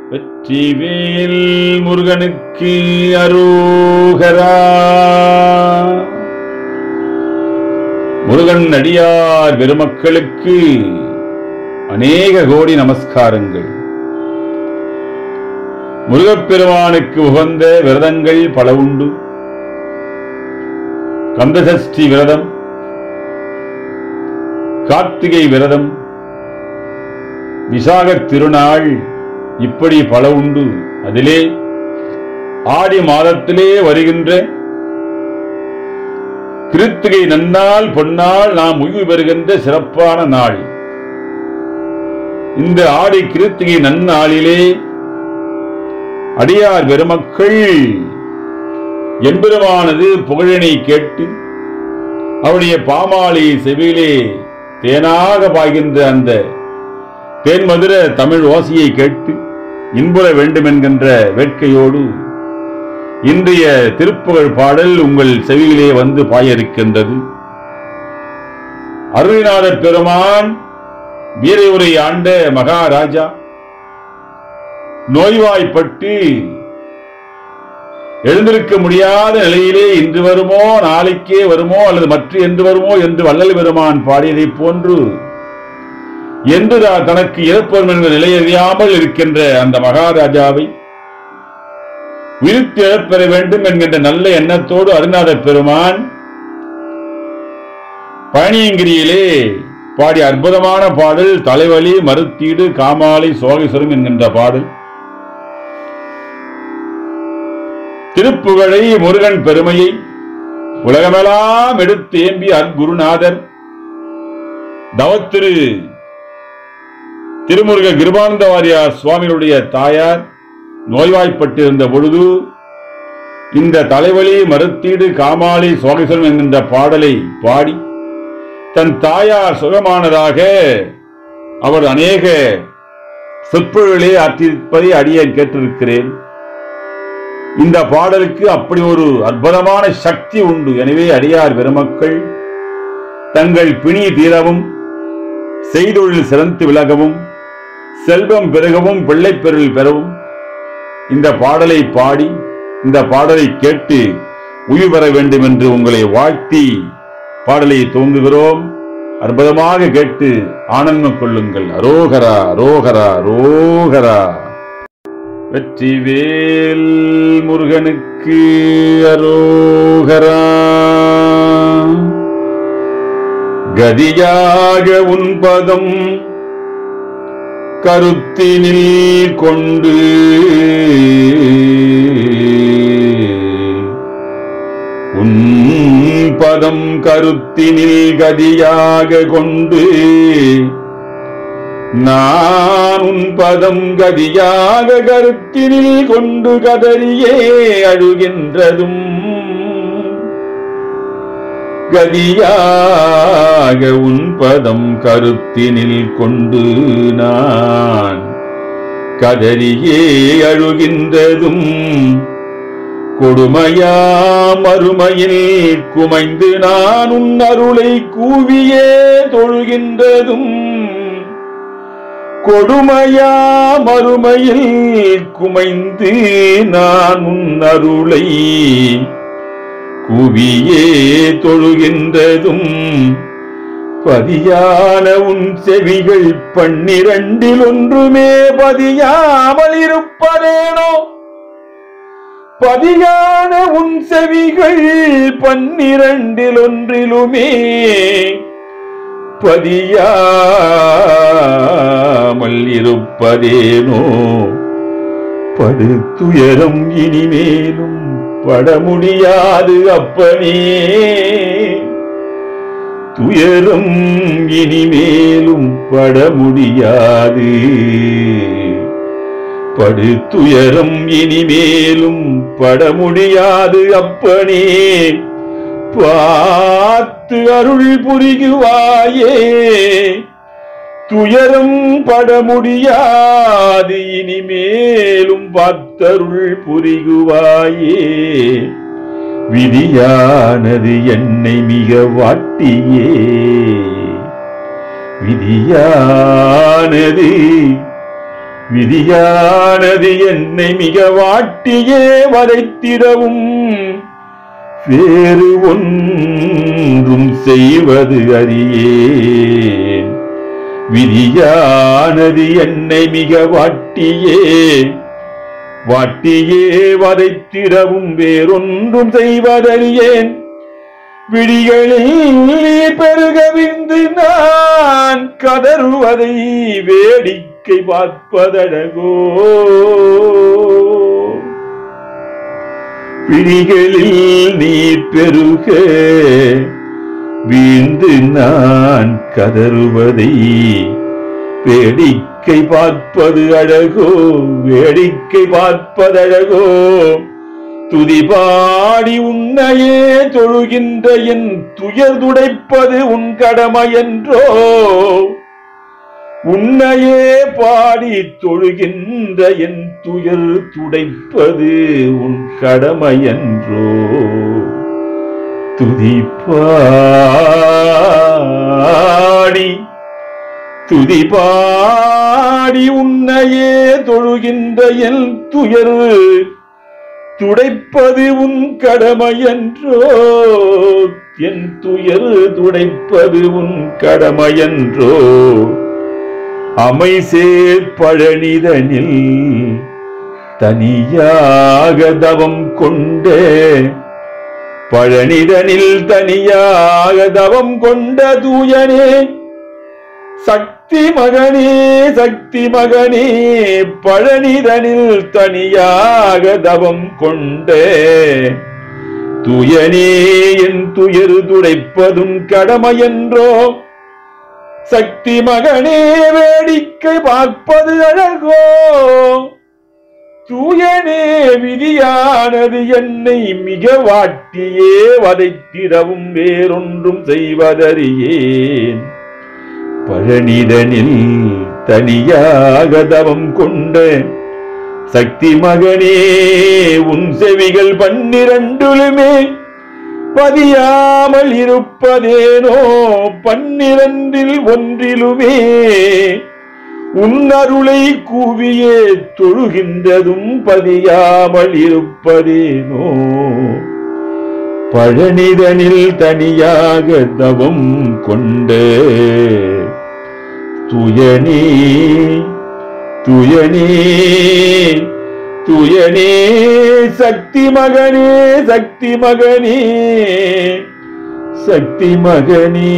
வெற்றிவேல் முருகனுக்கு அரோகரா முருகன் அடியார் பெருமக்களுக்கு அநேக கோடி நமஸ்காரங்கள் முருகப்பெருமானுக்கு உகந்த விரதங்கள் பல உண்டு கந்தசஷ்டி விரதம் கார்த்திகை விரதம் விசாகத் திருநாள் இப்படி பல உண்டு அதிலே ஆடி மாதத்திலே வருகின்ற கிருத்திகை நன்னாள் பொன்னாள் நாம் உய்வு பெறுகின்ற சிறப்பான நாள் இந்த ஆடி கிருத்திகை நன்னாளிலே அடியார் பெருமக்கள் எம்பெருமானது புகழினை கேட்டு அவருடைய பாமாலை செவியிலே தேனாக பாய்கின்ற அந்த தேன்மதுர தமிழ் ஓசையை கேட்டு இன்புற வேண்டும் என்கின்ற வேட்கையோடு இன்றைய திருப்புகழ் பாடல் உங்கள் செவியிலே வந்து பாய இருக்கின்றது அருளிநாதர் பெருமான் வீரையுரை ஆண்ட மகாராஜா நோய்வாய்ப்பட்டு எழுந்திருக்க முடியாத நிலையிலே இன்று வருமோ நாளைக்கே வருமோ அல்லது மற்ற என்று வருமோ என்று வள்ளல் பெருமான் பாடியதைப் போன்று என்று தா- தனக்கு இறப்பரும் என்ற நிலையறியாமல் இருக்கின்ற அந்த மகாராஜாவை விருத்தி எழப்பெற வேண்டும் என்கின்ற நல்ல எண்ணத்தோடு அருணாத பெருமான் பழனியங்கிரியிலே பாடிய அற்புதமான பாடல் தலைவலி மருத்தீடு காமாலை சோகேஸ்வரம் என்கின்ற பாடல் திருப்புகழை முருகன் பெருமையை உலகமெல்லாம் எடுத்து ஏம்பிய அற்குருநாதர் தவத்திரு திருமுருக கிருபானந்த வாரியார் சுவாமிகளுடைய தாயார் நோய்வாய்ப்பட்டிருந்த பொழுது இந்த தலைவலி மருத்தீடு காமாலை சோகேஸ்வரம் என்கின்ற பாடலை பாடி தன் தாயார் சுகமானதாக அவர் அநேக சொற்பொழிகளை ஆற்றியிருப்பதை அடியேன் கேட்டிருக்கிறேன் இந்த பாடலுக்கு அப்படி ஒரு அற்புதமான சக்தி உண்டு எனவே அடியார் பெருமக்கள் தங்கள் பிணி தீரவும் செய்தொழில் சிறந்து விலகவும் செல்வம் பெருகவும் பிள்ளைப்பெருள் பெறவும் இந்த பாடலை பாடி இந்த பாடலை கேட்டு உயிர் பெற வேண்டும் என்று உங்களை வாழ்த்தி பாடலை துவங்குகிறோம் அற்புதமாக கேட்டு ஆனந்தம் கொள்ளுங்கள் அரோகரா அரோகரா அரோகரா வெற்றிவேல் முருகனுக்கு அரோகரா கதியாக உன்பதம் கருத்தினில் கொண்டு உன் பதம் கருத்தினில் கதியாக கொண்டு நான் உன் பதம் கதியாக கருத்தினில் கொண்டு கதறியே அழுகின்றதும் கதியாக உன் பதம் கருத்தினில் கொண்டு நான் கதறியே அழுகின்றதும் கொடுமையா மறுமையில் குமைந்து நான் உன் அருளை கூவியே தொழுகின்றதும் கொடுமையா மறுமையில் குமைந்து நான் உன் அருளை குவியே தொழுகின்றதும் பதியான உன் செவிகள் பன்னிரண்டில் ஒன்றுமே பதியாமல் இருப்பதேனோ பதியான உன் செவிகள் பன்னிரண்டில் ஒன்றிலுமே பதியாமல் இருப்பதேனோ படுத்துயரம் இனிமேலும் பட முடியாது அப்பனே துயரம் இனிமேலும் பட முடியாது படுத்துயரம் இனிமேலும் பட முடியாது அப்பனே பார்த்து அருள் புரிகுவாயே துயரம் பட முடியாது இனிமேலும் பார்த்தருள் புரிகுவாயே விதியானது என்னை மிக வாட்டியே விதியானது விதியானது என்னை மிக வாட்டியே வதைத்திடவும் வேறு ஒன்றும் செய்வது அறியேன் விதியானது என்னை மிக வாட்டியே வாட்டியே வதைத்திடவும் வேறொன்றும் செய்வதறியேன் விழிகளில் நீர் பெருகவிந்து நான் கதறுவதை வேடிக்கை பார்ப்பதழகோ விழிகளில் நீர் பெருக வீழ்ந்து நான் கதறுவதை வேடிக்கை பார்ப்பது அழகோ வேடிக்கை பார்ப்பதழகோ துதிபாடி உன்னையே தொழுகின்ற என் துயர் துடைப்பது உன் கடமையன்றோ உன்னையே பாடி தொழுகின்ற என் துயர் துடைப்பது உன் கடமையன்றோ துதிப்பாடி துதிபாடி உன்னையே தொழுகின்ற என் துயர் துடைப்பது உன் கடமையன்றோ என் துயர் துடைப்பது உன் கடமையன்றோ அமைசேர் பழனிதனில் தனியாக தவம் கொண்டே பழனிதனில் தனியாக தவம் கொண்ட தூயனே சக்தி மகனே சக்தி மகனே பழனிதனில் தனியாக தவம் கொண்டே துயனே என் துயரு துடைப்பதும் கடமையன்றோ சக்தி மகனே வேடிக்கை பார்ப்பது அழகோ தூயனே விதியானது என்னை மிக வாட்டியே வதைத்திடவும் வேறொன்றும் செய்வதறியேன் பழனிதனில் தனியாக தவம் கொண்ட சக்தி மகனே உன் செவிகள் பன்னிரண்டுலுமே பதியாமல் இருப்பதேனோ பன்னிரண்டில் ஒன்றிலுமே உன்னருளை கூவியே தொழுகின்றதும் பதியாமல் இருப்பதேனோ பழனிதனில் தனியாக தவம் கொண்டே துயனே துயனே துயனே சக்தி மகனே சக்தி மகனே சக்தி மகனே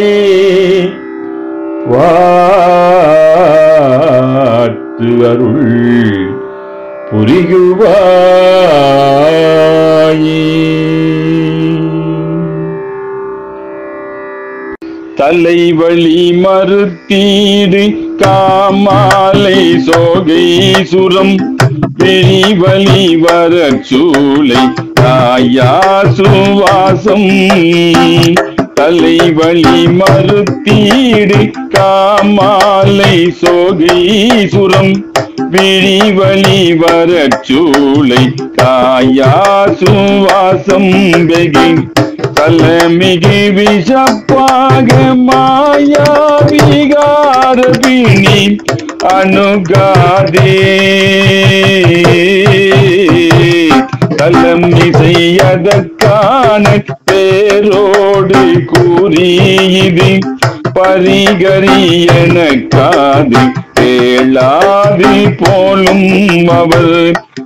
வாத்து அருள் புரிகுவாயே தலைவலி மறுத்தீடு காமாலை சோகை சுரம் விழிவலி வரச்சூலை தாயா சுவாசம் தலைவலி மறுத்தீடு காமாலை சோகை சுரம் விழிவலி வரச்சூலை காயா சுவாசம் வெகு தலமிகு விஷப்பாக மாயா விகார பிணி அணுகாதே தலம் இசையதற்கான பேரோடு கூறி இது பரிகரி எனக்காது கேளாது போலும் அவர்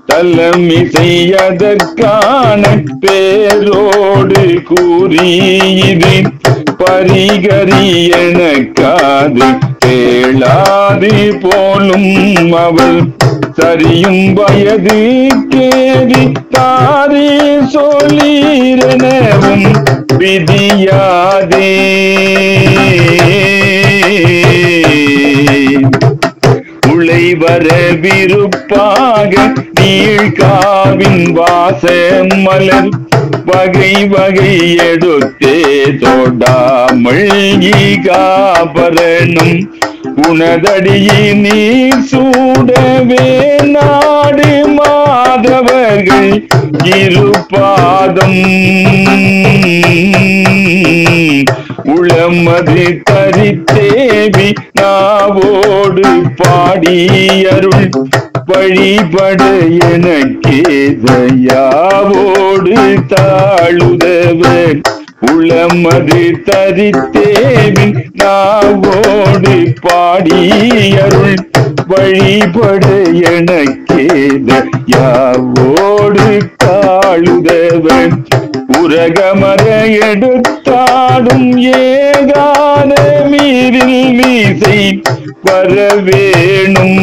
தலமிசையதற்கான பேரோடு கூறி இது பரிகரி எனக்காது கேளாது போலும் அவள் சரியும் வயது கேடி தாரே சொல்லீரெனவும் விதியாதே உளை வர விருப்பாக நீழ்காவின் வாச மலர் வகை வகை எடுத்தே தொடாமல் ஈகாபரணம் உனதடியே நீர் சூடவே நாடு மாதவர்கள் இருபாதம் உளமது தரித்தேவி நாவோடு பாடி அருள் வழிபட எனக்கே தயாவோடு தாழுதவன் உளமது தரித்தேவி நாவோடு பாடி அருள் வழிபட எனக்கேத யாவோடு தாழுதவன் உரகமர எடுத்தாடும் ஏகான மீறில் மீசை வரவேணும்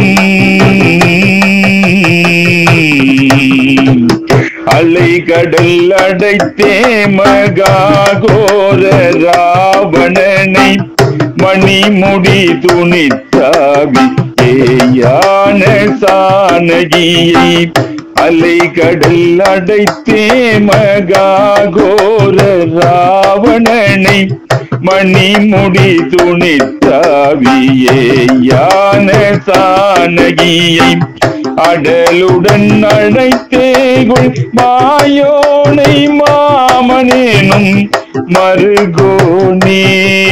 அலை கடல் அடைத்தே மகாகோர ராவணனை மணிமுடி துணித்தாவி ஏயான சானகியை அலை கடல் அடைத்தே மகாகோர ராவணனை மணிமுடி துணித்தாவியே யான சானகியை அடலுடன் அழைத்தேகுள் மாயோனை மாமனேனும் மருகோனே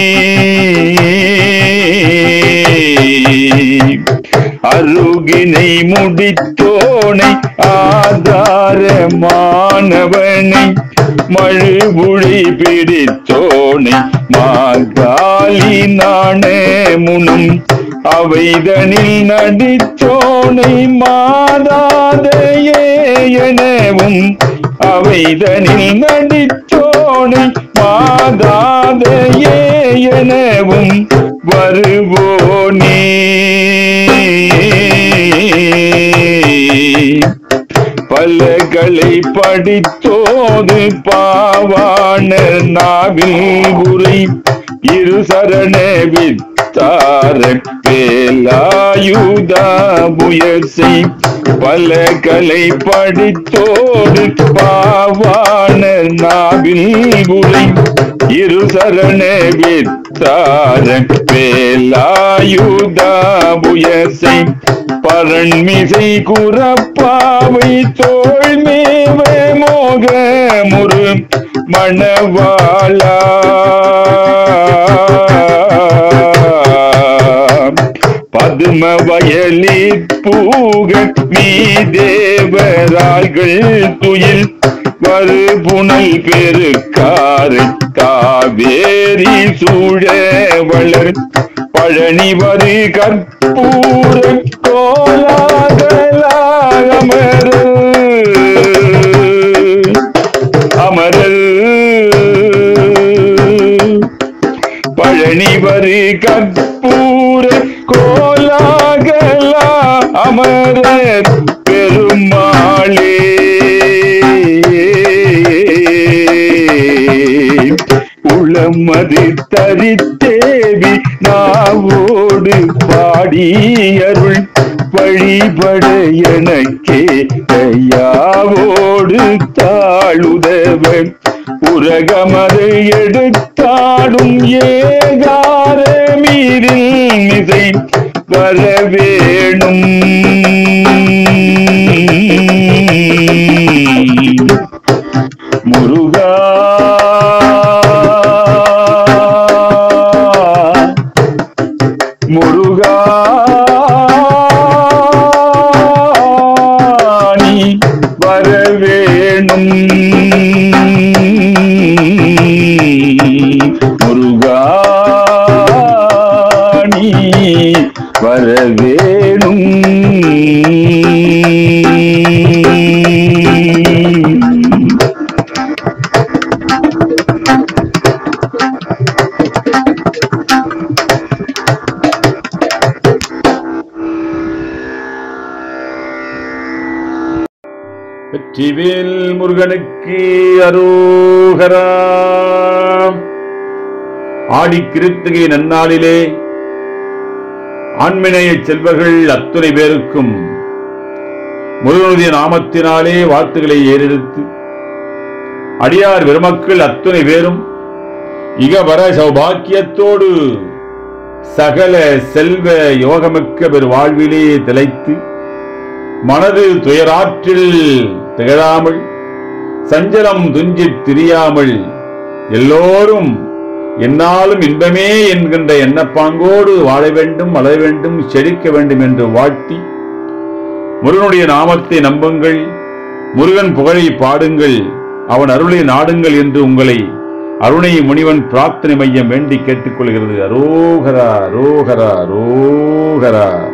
அருகினை முடித்தோனை ஆதாரமானவனை மழுபுழி பிடித்தோனை மாகாளி நாணமுனும் அவைதனில் நடித்தோனை மாதாதையே எனவும் அவைதனில் நடித்தோனை மாதாதையே எனவும் வருவோனே பலகளை படித்தோது பாவான நாவில் உரை இரு சரண வித்தார வேலாயுதா புயசை பல கலை படித்தோடு பாவான நாவில் உரை இரு சரண வித்தார வேலாயுதா புயசை பரண்மிசை குறப்பாவை தோல் மேவ மோக முரு மணவாளா பதும வயலி பூக மீ தேவராள்கள் துயில் வருபுனல் பெருக்காறு காவேரி சூழ வளர் பழனி வரு கற்பூர கோலாகல அமரல் அமரல் பழனி வரு கற்பூர கோலாகல அமரர் பெருமாளே உளமது தரித்தேவி நாவோடு பாடி அருள் வழிபட எனக்கே கையாவோடு தாழுதவன் உரகமது எடுத்தாடும் ஏகார மீறில் மிசை வரவேணும் முருகா முருகா நீ வரவேணும் முருகா நீ வரவேணும் வெற்றிவேல் முருகனுக்கு அரோகரா ஆடி கிருத்திகை நன்னாளிலே ஆண்மினைய செல்வர்கள் அத்துணை பேருக்கும் முருகனுடைய நாமத்தினாலே வாழ்த்துக்களை ஏறெடுத்து அடியார் பெருமக்கள் அத்துணை பேரும் இகவர சௌபாக்கியத்தோடு சகல செல்வ யோகமிக்க பெரு வாழ்விலே திளைத்து மனது துயராற்றில் திகழாமல் சஞ்சலம் துஞ்சித் திரியாமல் எல்லோரும் என்னாலும் இன்பமே என்கின்ற எண்ணப்பாங்கோடு வாழ வேண்டும் வளர வேண்டும் செழிக்க வேண்டும் என்று வாழ்த்தி முருகனுடைய நாமத்தை நம்புங்கள் முருகன் புகழை பாடுங்கள் அவன் அருளை நாடுங்கள் என்று உங்களை அருணை முனிவன் பிரார்த்தனை மையம் வேண்டி கேட்டுக்கொள்கிறது அரோகரா அரோகரா அரோகரா